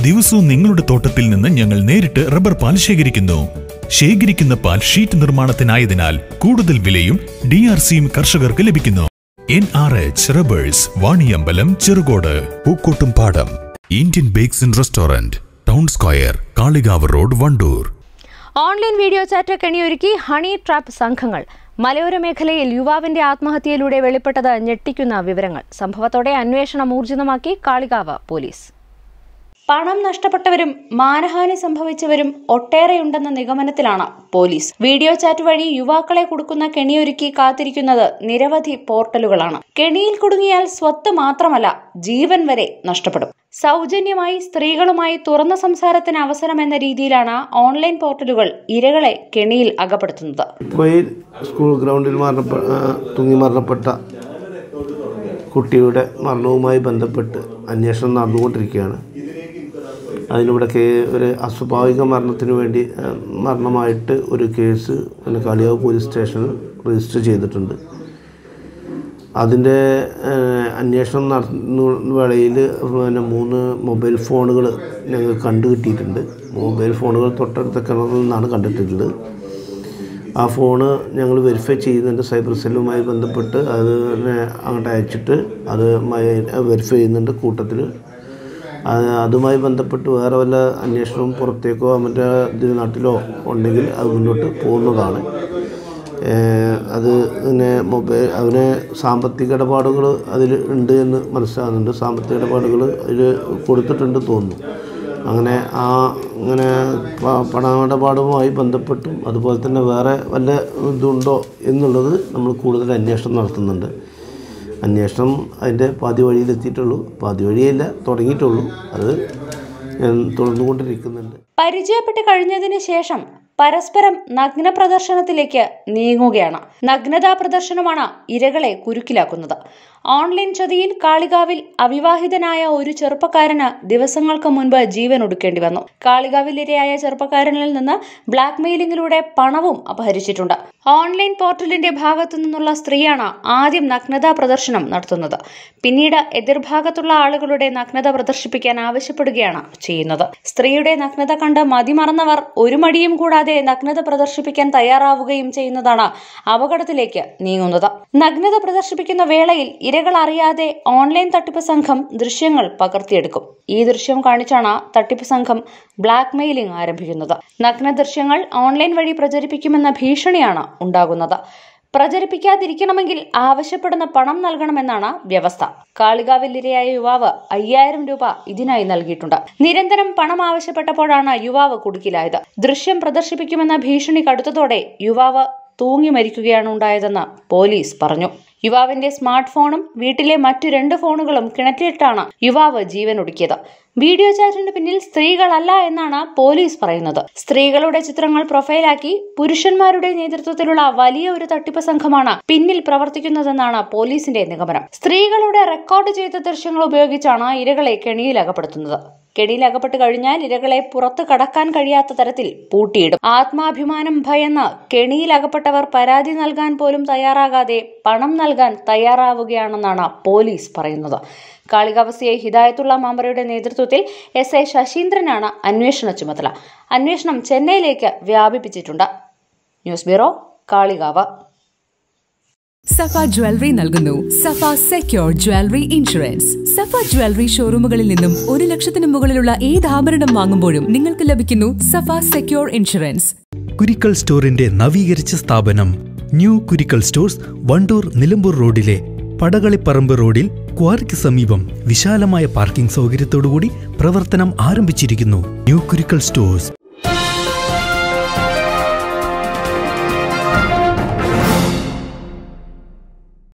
ദിവസവും നിങ്ങളുടെ തോട്ടത്തിൽ നിന്ന് ഞങ്ങൾ നേരിട്ട് റബ്ബർ പാൽ ശേഖരിക്കുന്നു ശേഖരിക്കുന്ന പാൽ ഷീറ്റ് നിർമ്മാണത്തിനായതിനാൽ കൂടുതൽ വിലയും ഡി ആർ സിയും കർഷകർക്ക് ലഭിക്കുന്നു N R H rubbers Vaniyambalam Cherukode Pookkottumpadam Indian bakes and restaurant town square Kalikavu road Wandoor online video chat കെണിയൊരുക്കി ഹണി ട്രാപ്പ് സംഘങ്ങൾ മലയോര മേഖലയിൽ യുവാവിന്റെ ആത്മഹത്യയിലൂടെ വെളിപ്പെട്ടത് ഞെട്ടിക്കുന്ന വിവരങ്ങൾ സംഭവത്തോടെ അന്വേഷണം ഊർജിതമാക്കി കാളികാവ് പോലീസ് പണം നഷ്ടപ്പെട്ടവരും മാനഹാനി സംഭവിച്ചവരും ഒട്ടേറെയുണ്ടെന്ന നിഗമനത്തിലാണ് പോലീസ് വീഡിയോ ചാറ്റ് വഴി യുവാക്കളെ കൊടുക്കുന്ന കെണിയൊരുക്കി കാത്തിരിക്കുന്നത് നിരവധി പോർട്ടലുകളാണ് കെണിയിൽ കുടുങ്ങിയാൽ സ്വത്ത് മാത്രമല്ല ജീവൻ വരെ നഷ്ടപ്പെടും സൗജന്യമായി സ്ത്രീകളുമായി തുറന്ന സംസാരത്തിന് അവസരം എന്ന രീതിയിലാണ് ഓൺലൈൻ പോർട്ടലുകൾ ഇരകളെ കെണിയിൽ അകപ്പെടുത്തുന്നത് കൊയിൽ സ്കൂൾ ഗ്രൗണ്ടിൽ മരണപ്പെ ആ, തൂങ്ങി മരണപ്പെട്ട കുട്ടിയുടെ മരണവുമായി ബന്ധപ്പെട്ട് അന്വേഷണം നടന്നുകൊണ്ടിരിക്കുകയാണ് അതിലൂടെ കേ ഒരു അസ്വാഭാവിക മരണത്തിന് വേണ്ടി ആ, മരണമായിട്ട് ഒരു കേസ് പിന്നെ കാളിയാവ് പോലീസ് സ്റ്റേഷനിൽ രജിസ്റ്റർ ചെയ്തിട്ടുണ്ട് അതിൻ്റെ ഏഹ്, അന്വേഷണം നടത്തുന്ന വേളയിൽ പിന്നെ മൂന്ന് മൊബൈൽ ഫോണുകൾ ഞങ്ങൾ കണ്ടു കിട്ടിയിട്ടുണ്ട് മൊബൈൽ ഫോണുകൾ തൊട്ടടുത്ത കിണറിൽ നിന്നാണ് കണ്ടിട്ടുള്ളത് ആ ഫോണ് ഞങ്ങൾ വെരിഫൈ ചെയ്യുന്നുണ്ട് സൈബർ സെല്ലുമായി ബന്ധപ്പെട്ട് അത് തന്നെ അങ്ങോട്ട് അയച്ചിട്ട് അത് വെരിഫൈ ചെയ്യുന്നുണ്ട് കൂട്ടത്തിൽ അത് അതുമായി ബന്ധപ്പെട്ട് വേറെ വല്ല അന്വേഷണവും പുറത്തേക്കോ മറ്റേ ഇതിന് നാട്ടിലോ ഉണ്ടെങ്കിൽ അത് മുന്നോട്ട് പോകുന്നതാണ് ഏഹ് അത് പിന്നെ മൊബൈൽ അവന് സാമ്പത്തിക ഇടപാടുകൾ അതിൽ ഉണ്ട് എന്ന് മനസ്സിലാകുന്നുണ്ട് സാമ്പത്തിക ഇടപാടുകൾ അതിൽ കൊടുത്തിട്ടുണ്ട് തോന്നുന്നു അങ്ങനെ ആ അങ്ങനെ പ- പണമിടപാടുമായി ബന്ധപ്പെട്ടും അതുപോലെ തന്നെ വേറെ വല്ല ഇതുണ്ടോ എന്നുള്ളത് നമ്മൾ കൂടുതൽ അന്വേഷണം നടത്തുന്നുണ്ട് അന്വേഷണം അതിൻ്റെ പാതി വഴിയിലെത്തിയിട്ടുള്ളൂ പാതി വഴിയല്ല തുടങ്ങിയിട്ടുള്ളൂ അത് ഞാൻ തുടർന്നുകൊണ്ടിരിക്കുന്നുണ്ട് പരിചയപ്പെട്ട് കഴിഞ്ഞതിന് ശേഷം പരസ്പരം നഗ്ന പ്രദർശനത്തിലേക്ക് നീങ്ങുകയാണ് നഗ്നതാ പ്രദർശനമാണ് ഇരകളെ കുരുക്കിലാക്കുന്നത് ഓൺലൈൻ ചതിയിൽ കാളികാവിൽ അവിവാഹിതനായ ഒരു ചെറുപ്പക്കാരന് ദിവസങ്ങൾക്ക് മുൻപ് ജീവൻ ഒടുക്കേണ്ടി വന്നു കാളികാവിൽ ഇരയായ ചെറുപ്പക്കാരനിൽ നിന്ന് ബ്ലാക്ക് മെയിലിംഗിലൂടെ പണവും അപഹരിച്ചിട്ടുണ്ട് ഓൺലൈൻ പോർട്ടലിന്റെ ഭാഗത്തു നിന്നുള്ള സ്ത്രീയാണ് ആദ്യം നഗ്നതാ പ്രദർശനം നടത്തുന്നത് പിന്നീട് എതിർഭാഗത്തുള്ള ആളുകളുടെ നഗ്നത പ്രദർശിപ്പിക്കാൻ ആവശ്യപ്പെടുകയാണ് ചെയ്യുന്നത് സ്ത്രീയുടെ നഗ്നത കണ്ട് മതിമറന്നവർ ഒരു മടിയും കൂടാതെ നഗ്നത പ്രദർശിപ്പിക്കാൻ തയ്യാറാവുകയും ചെയ്യുന്നതാണ് അപകടത്തിലേക്ക് നീങ്ങുന്നത് നഗ്നത പ്രദർശിപ്പിക്കുന്ന വേളയിൽ ഇരകൾ അറിയാതെ ഓൺലൈൻ തട്ടിപ്പ് സംഘം ദൃശ്യങ്ങൾ പകർത്തിയെടുക്കും ഈ ദൃശ്യം കാണിച്ചാണ് തട്ടിപ്പ് സംഘം ബ്ലാക്ക് മെയിലിംഗ് ആരംഭിക്കുന്നത് നഗ്ന ദൃശ്യങ്ങൾ ഓൺലൈൻ വഴി പ്രചരിപ്പിക്കുമെന്ന ഭീഷണിയാണ് ഉണ്ടാകുന്നത് പ്രചരിപ്പിക്കാതിരിക്കണമെങ്കിൽ ആവശ്യപ്പെടുന്ന പണം നൽകണമെന്നാണ് വ്യവസ്ഥ കാളികാവിൽ ഇരയായ യുവാവ് അയ്യായിരം രൂപ ഇതിനായി നൽകിയിട്ടുണ്ട് നിരന്തരം പണം ആവശ്യപ്പെട്ടപ്പോഴാണ് യുവാവ് കുടുക്കിലായത് ദൃശ്യം പ്രദർശിപ്പിക്കുമെന്ന ഭീഷണി കടുത്തതോടെ യുവാവ് തൂങ്ങി മരിക്കുകയാണ് ഉണ്ടായതെന്ന് പോലീസ് പറഞ്ഞു യുവാവിന്റെ സ്മാർട്ട് ഫോണും വീട്ടിലെ മറ്റു രണ്ട് ഫോണുകളും കിണറ്റിലിട്ടാണ് യുവാവ് ജീവൻ ഒടുക്കിയത് വീഡിയോ ചാറ്റിന് പിന്നിൽ സ്ത്രീകളല്ല എന്നാണ് പോലീസ് പറയുന്നത് സ്ത്രീകളുടെ ചിത്രങ്ങൾ പ്രൊഫൈലാക്കി പുരുഷന്മാരുടെ നേതൃത്വത്തിലുള്ള വലിയ ഒരു തട്ടിപ്പ് സംഘമാണ് പിന്നിൽ പ്രവർത്തിക്കുന്നതെന്നാണ് പോലീസിന്റെ നിഗമനം സ്ത്രീകളുടെ റെക്കോർഡ് ചെയ്ത ദൃശ്യങ്ങൾ ഉപയോഗിച്ചാണ് ഇരകളെ കെണിയിൽ അകപ്പെടുത്തുന്നത് കെണിയിൽ അകപ്പെട്ട് കഴിഞ്ഞാൽ ഇരകളെ പുറത്തു കടക്കാൻ കഴിയാത്ത തരത്തിൽ പൂട്ടിയിടും ആത്മാഭിമാനം ഭയന്ന് കെണിയിൽ അകപ്പെട്ടവർ പരാതി നൽകാൻ പോലും തയ്യാറാകാതെ പണം നൽകാൻ തയ്യാറാവുകയാണെന്നാണ് പോലീസ് പറയുന്നത് കാളികാവ് സി ഐ ഹിദായത്തുള്ള മാമ്പറയുടെ നേതൃത്വത്തിൽ എസ് ഐ ശശീന്ദ്രനാണ് അന്വേഷണ ചുമതല അന്വേഷണം ചെന്നൈയിലേക്ക് വ്യാപിപ്പിച്ചിട്ടുണ്ട് news bureau Kalikavu Safa jewellery നൽകുന്നു Safa secure jewellery insurance Safa jewellery ഷോറൂമുകളിൽ നിന്നും ഒരു ലക്ഷത്തിന് മുകളിലുള്ള ഏത് ആഭരണം വാങ്ങുമ്പോഴും നിങ്ങൾക്ക് ലഭിക്കുന്നു സഫ സെക്യൂർ ഇൻഷുറൻസ് കുരിക്കൽ സ്റ്റോറിന്റെ നവീകരിച്ച സ്ഥാപനം ന്യൂ കുരിക്കൽ സ്റ്റോഴ്സ് വണ്ടൂർ നിലമ്പൂർ റോഡിലെ പടകളിപ്പറമ്പ് റോഡിൽ ക്വാറിക്ക് സമീപം വിശാലമായ പാർക്കിംഗ് സൗകര്യത്തോടുകൂടി പ്രവർത്തനം ആരംഭിച്ചിരിക്കുന്നു ന്യൂ കുരിക്കൽ സ്റ്റോഴ്സ്